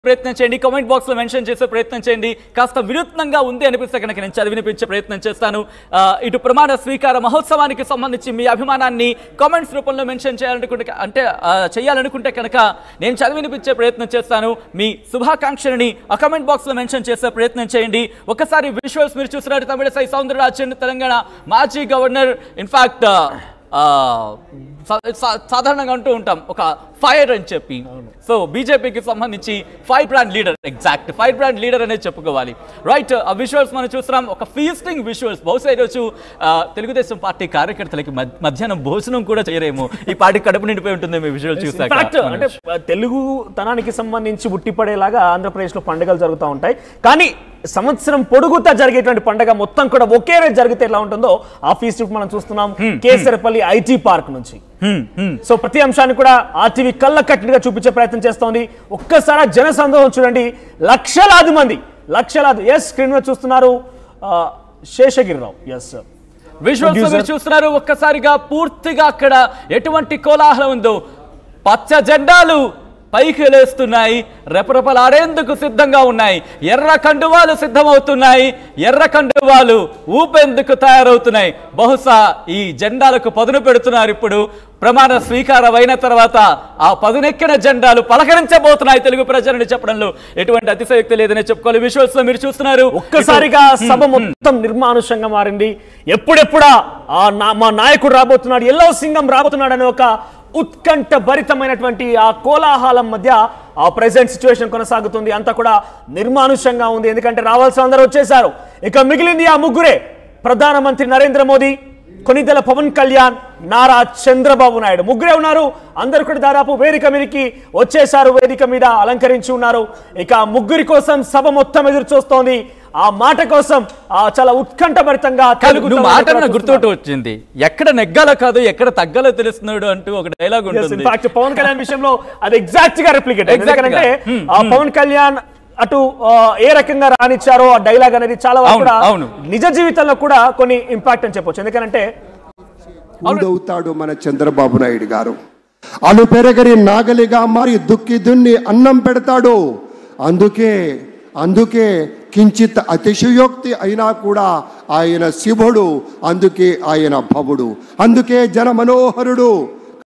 ప్రయత్నం చేయండి comment box లో మెన్షన్ చేసే ప్రయత్నం చేయండి కాస్త వినూత్నంగా ఉంది అనిపిస్తే కనుక నేను చదివి వినిపించే ప్రయత్నం చేస్తాను ఆ, ఇటు ప్రమాణ స్వీకార మహోత్సవానికి సంబంధించి మీ అభిమానాన్ని కామెంట్స్ రూపంలో మెన్షన్ చేయాలనుకుంటే అంటే ఆ, చేయాలనుకుంటే కనుక నేను చదివి వినిపించే ప్రయత్నం చేస్తాను మీ శుభాకాంక్షలని ఆ కామెంట్ బాక్స్ లో మెన్షన్ చేసే ప్రయత్నం చేయండి ఒకసారి విజువల్స్ మీరు చూసినట్టు తమిళసై సౌందరరాజన్ తెలంగాణ మాజీ గవర్నర్ ఇన్ఫాక్ట్ సాధారణంగా అంటూ ఉంటాం ఒక ఫైర్ అని చెప్పి సో బీజేపీకి సంబంధించి fire brand leader exact fire brand leader అనేది చెప్పుకోవాలి రైట్ ఆ విజువల్స్ మనం చూస్తున్నాం ఒక ఫీస్టింగ్ విజువల్స్ బహుశా ఈరోజు ఆ, తెలుగుదేశం పార్టీ కార్యకర్తలకి మధ్- మధ్యాహ్నం భోజనం కూడా చేయరేమో ఈ పార్టీ కడుపు నిండిపోయి ఉంటుంది మీ విజువల్ ఇన్ఫాక్ట్ చూసాక అంటే తెలుగు తనానికి సంబంధించి ఉట్టిపడేలాగా ఆంధ్రప్రదేశ్ లో పండుగలు జరుగుతూ ఉంటాయి కానీ సంవత్సరం పొడుగుతా జరిగేటువంటి పండగ మొత్తం కూడా ఒకే రోజు జరిగితే ఎలా ఉంటుందో ఆ ఫీస్ట్ మనం చూస్తున్నాం కేసరపల్లి ఐటీ పార్క్ నుంచి హ్మ్, హ్మ్. సో ప్రతి అంశాన్ని కూడా ఆర్టీవీ కళ్ళ కట్టిగా చూపించే ప్రయత్నం చేస్తోంది ఒక్కసారి జన సందోహం చూడండి లక్షలాది మంది లక్షలాది ఎస్ స్క్రీన్ మీద చూస్తున్నారు ఆ, శేషగిరిరావు ఎస్ విజువల్స్ Producer. మీరు చూస్తున్నారు ఒక్కసారిగా పూర్తిగా అక్కడ ఎటువంటి కోలాహలం ఉందో పచ్చ జెండాలు పైకి లేస్తున్నాయి రెపరెపలాడేందుకు సిద్ధంగా ఉన్నాయి ఎర్ర కండువాలు సిద్ధమవుతున్నాయి ఎర్ర కండువాలు ఊపేందుకు తయారవుతున్నాయి బహుశా ఈ జెండాలకు పదును పెడుతున్నారు ఇప్పుడు ప్రమాణ స్వీకారం అయిన తర్వాత ఆ పదునెక్కిన జెండాలు పలకరించబోతున్నాయి తెలుగు ప్రజలని చెప్పడంలో ఎటువంటి అతిశయోక్తి లేదని చెప్పుకోవాలి విజువల్స్ లో మీరు చూస్తున్నారు ఒక్కసారిగా సభ మొత్తం నిర్మానుషంగా మారింది ఎప్పుడెప్పుడా ఆ నా- మా నాయకుడు రాబోతున్నాడు ఎల్లో సింగం రాబోతున్నాడు అనే ఒక ఉత్కంఠ భరితమైనటువంటి ఆ కోలాహలం మధ్య ఆ ప్రెసెంట్ సిచ్యువేషన్ కొనసాగుతుంది అంతా కూడా నిర్మానుషంగా ఉంది ఎందుకంటే రావాల్సిన అందరూ వచ్చేసారు ఇక మిగిలింది ఆ ముగ్గురే ప్రధానమంత్రి నరేంద్ర మోదీ కొనిదెల పవన్ కళ్యాణ్ నారా చంద్రబాబు నాయుడు ముగ్గురే ఉన్నారు అందరు కూడా దాదాపు వేదిక మీదకి వచ్చేసారు వేదిక మీద అలంకరించి ఉన్నారు ఇక ఆ ముగ్గురి కోసం సభ మొత్తం ఎదురు చూస్తోంది ఆ మాట కోసం ఆ చాలా ఉత్కంఠభరితంగా కాదు, తెలుగు నువ్వు తమిళ మాట కూడా నాకు గుర్తోటి వచ్చింది ఎక్కడ నెగ్గాలో కాదు ఎక్కడ తగ్గాలో తెలుస్తున్నాడు అంటూ ఒక డైలాగ్ ఉంటుంది ఇన్ఫాక్ట్ పవన్ కళ్యాణ్ విషయంలో అది ఎగ్జాక్ట్ గా రిప్లికేట్ Exact గా. ఎందుకంటే Hmm, ఆ పవన్ కళ్యాణ్ అటు ఆ, ఏ రకంగా రానిచ్చారో ఆ డైలాగ్ అనేది చాలా వరకు అవును, కూడా అవును. నిజ జీవితంలో కూడా కొన్ని ఇంపాక్ట్ అని చెప్పొచ్చు ఎందుకంటే ఊడవుతాడు మన చంద్రబాబు నాయుడు గారు అను పెరగరి నాగలిగా మారి దుక్కి దున్ని అన్నం పెడతాడు అందుకే అందుకే కించిత్ అతిశయోక్తి అయినా కూడా ఆయన శివుడు అందుకే ఆయన భవుడు అందుకే జన మనోహరుడు